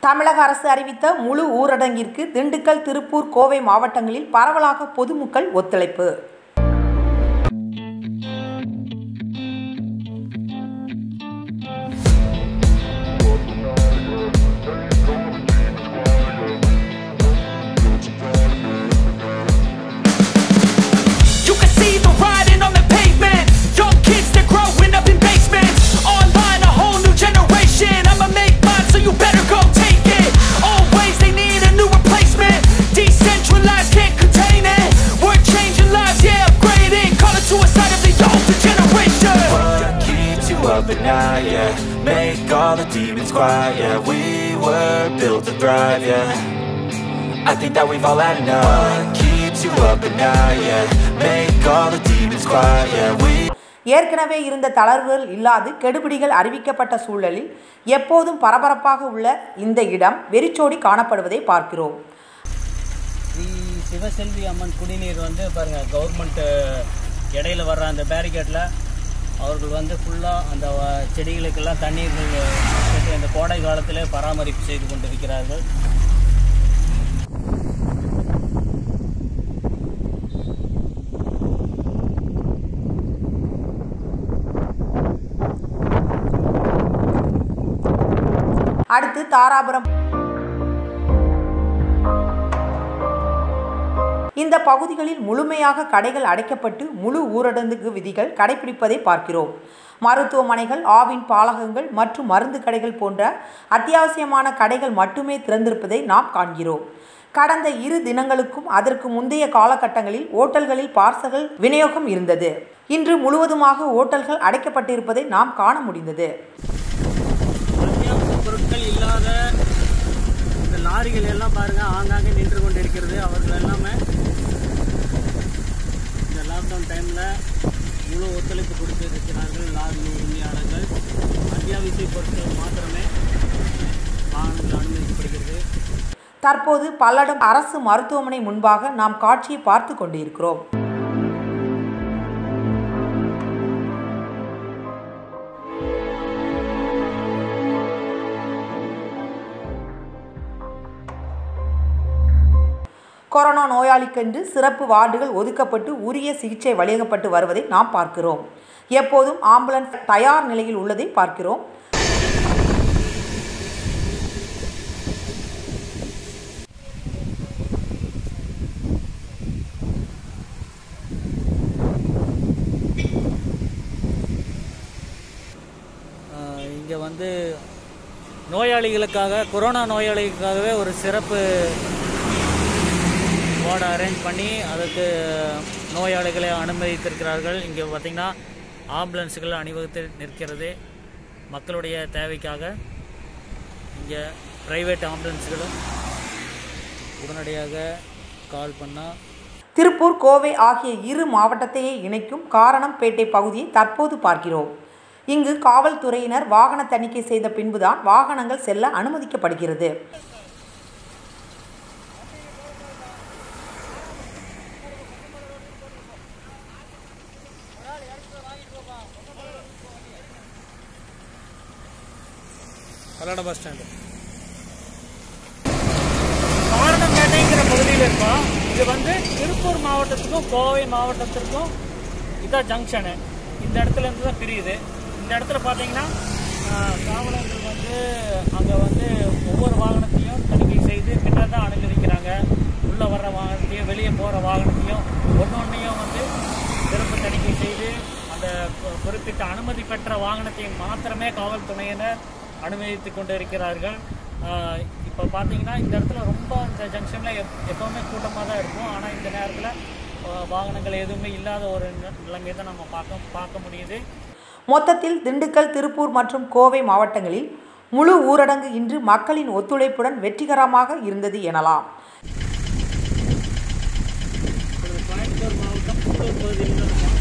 தமிழக அரசு அறிவித்த முழு ஊரடங்கிற்கு திண்டுக்கல் திருப்பூர் கோவை மாவட்டங்களில் பரவலாக பொதுமக்கள் ஒத்துழைப்பு You can see the writing on the pavement. Young kids, they're growing up in basements. Online, a whole new generation. I'ma make mine, so you better go take it. Always, they need a new replacement. Decentralized, can't contain it. We're changing lives, yeah, upgrading. Call it suicide of the older generation. What keeps you up at night, yeah Make all the demons quiet, yeah We were built to thrive, yeah I think that we've all had enough What keeps you up at night, yeah Make all the demons quiet, yeah We ஏற்கனவே இருந்த தளர்வுகள் இல்லாது கெடுபிடிகள் அறிவிக்கப்பட்ட சூழலில் எப்போதும் பரபரப்பாக உள்ள இந்த இடம் வெறிச்சோடி காணப்படுவதை பார்க்கிறோம் ஸ்ரீ சிவசெல்வி அம்மன் குடிநீர் வந்து பாருங்கள் கவர்மெண்ட்டு இடையில வர்ற அந்த பேரிகேட்டில் அவர்கள் வந்து ஃபுல்லாக அந்த வ- செடிகளுக்கெல்லாம் தண்ணீர்கள் கட்டி அந்த கோடை காலத்திலே பராமரிப்பு செய்து கொண்டிருக்கிறார்கள் அடுத்து தாராபுரம் இந்த பகுதிகளில் முழுமையாக கடைகள் அடைக்கப்பட்டு முழு ஊரடங்கு விதிகள் கடைபிடிப்பதை பார்க்கிறோம் மருத்துவமனைகள் ஆவின் பாலகங்கள் மற்றும் மருந்து கடைகள் போன்ற அத்தியாவசியமான கடைகள் மட்டுமே திறந்திருப்பதை நாம் காண்கிறோம் கடந்த இரு தினங்களுக்கும் அதற்கு முந்தைய காலகட்டங்களில் ஓட்டல்களில் பார்சல்கள் விநியோகம் இருந்தது இன்று முழுவதுமாக ஓட்டல்கள் அடைக்கப்பட்டிருப்பதை நாம் காண முடிந்தது அத்தியாவசிய பொருட்கள் இல்லாத இந்த லாரிகள் எல்லாம் பாருங்கள் ஆங்காங்கே நின்று கொண்டு இருக்கிறது அவர்கள் எல்லாமே இந்த லாக்டவுன் டைமில் முழு ஒத்துழைப்பு கொடுத்து இருக்கிறார்கள் லாரி உரிமையாளர்கள் அத்தியாவசிய பொருட்கள் மாத்திரமே வாகனங்கள் அனுமதிக்கப்படுகிறது தற்போது பல்லடம் அரசு மருத்துவமனை முன்பாக நாம் காட்சியை பார்த்து கொண்டிருக்கிறோம் கொரோனா நோயாளிக்கென்று சிறப்பு வார்டுகள் ஒதுக்கப்பட்டு உரிய சிகிச்சை வழங்கப்பட்டு வருவதை நாம் பார்க்கிறோம் எப்போதும் ஆம்புலன்ஸ் தயார் நிலையில் உள்ளதை பார்க்கிறோம் இங்கே வந்து நோயாளிகளுக்காக கொரோனா நோயாளிகளுக்காகவே ஒரு சிறப்பு வார்டு அரேஞ்ச் பண்ணி அதுக்கு நோயாளிகளை அனுமதித்திருக்கிறார்கள் இங்கே பார்த்திங்கன்னா ஆம்புலன்ஸுகள் அணிவகுத்து நிற்கிறது மக்களுடைய தேவைக்காக இங்கே ப்ரைவேட் ஆம்புலன்ஸுகளும் உடனடியாக கால் பண்ணால் திருப்பூர் கோவை ஆகிய இரு மாவட்டத்தையே இணைக்கும் காரணம்பேட்டை பகுதியை தற்போது பார்க்கிறோம் இங்கு காவல்துறையினர் வாகன தணிக்கை செய்த பின்புதான் வாகனங்கள் செல்ல அனுமதிக்கப்படுகிறது பல்லட பஸ் ஸ்டாண்டு காரணம்பேட்டைங்கிற பகுதியில் இருக்கோம் இது வந்து திருப்பூர் மாவட்டத்துக்கும் கோவை மாவட்டத்திற்கும் இதான் ஜங்ஷனு இந்த இடத்துல இருந்து தான் பிரியுது இந்த இடத்துல பார்த்தீங்கன்னா ஆஹ், காவலர்கள் வந்து அங்கே வந்து ஒவ்வொரு வாகனத்தையும் தணிக்கை செய்து பின்னர் தான் அனுமதிக்கிறாங்க உள்ளே வர்ற வாகனத்தையும் வெளியே போகிற வாகனத்தையும் ஒன்று ஒன்றையும் வந்து சிறப்பு தணிக்கை செய்து அந்த கு- குறிப்பிட்ட அனுமதி பெற்ற வாகனத்தை மாத்திரமே காவல்துறையினர் அனுமதித்து கொண்டு இருக்கிறார்கள் இப்போ பார்த்தீங்கன்னா இந்த இடத்துல ரொம்ப இந்த ஜங்ஷனில் எப் எப்போவுமே கூட்டமாக தான் இருக்கும் ஆனால் இந்த நேரத்தில் வாகனங்கள் எதுவுமே இல்லாத ஒரு நி- நிலைமையை தான் நம்ம பார்க்க பார்க்க முடியுது மொத்தத்தில் திண்டுக்கல் திருப்பூர் மற்றும் கோவை மாவட்டங்களில் முழு ஊரடங்கு இன்று மக்களின் ஒத்துழைப்புடன் வெற்றிகரமாக இருந்தது எனலாம் இப்பொழுது கோயம்புத்தூர் மாவட்டம் புத்தூர் பகுதியில் தான் இருக்கோம்.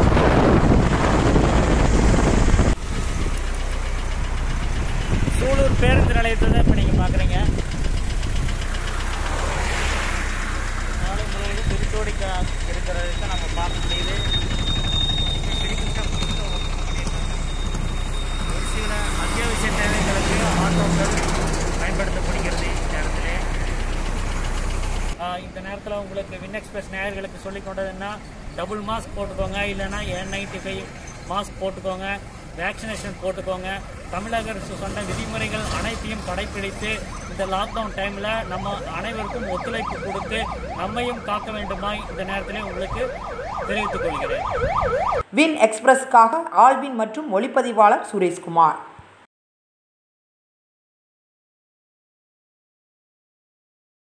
சூலூர் பேருந்து நிலையத்தை தான் இப்போ நீங்கள் பார்க்குறீங்க நாளை முழுவதும் திருச்சோடி இருக்கிறத நம்ம பார்க்க முடியுது ஒரு சில அத்தியாவசிய தேவைகளுக்கு ஆட்டோக்கள் பயன்படுத்தப்படுகிறது இந்த இடத்துல ஆஹ் இந்த நேரத்தில் உங்களுக்கு வின் எக்ஸ்பிரஸ் நேயர்களுக்கு சொல்லிக் கொண்டதுன்னா டபுள் மாஸ்க் போட்டுக்கோங்க இல்லைன்னா என் நைன்டி ஃபைவ் மாஸ்க் போட்டுக்கோங்க வேக்சினேஷன் போட்டுக்கோங்க தமிழக அரசு சொன்ன விதிமுறைகள் அனைத்தையும் கடைப்பிடித்து இந்த லாக்டவுன் டைமில் நம்ம அனைவருக்கும் ஒத்துழைப்பு கொடுத்து நம்மையும் காக்க வேண்டுமாய் இந்த நேரத்திலே உங்களுக்கு தெரிவித்துக் கொள்கிறேன் வின் எக்ஸ்பிரஸ்க்காக ஆல்வின் மற்றும் ஒளிப்பதிவாளர் சுரேஷ்குமார்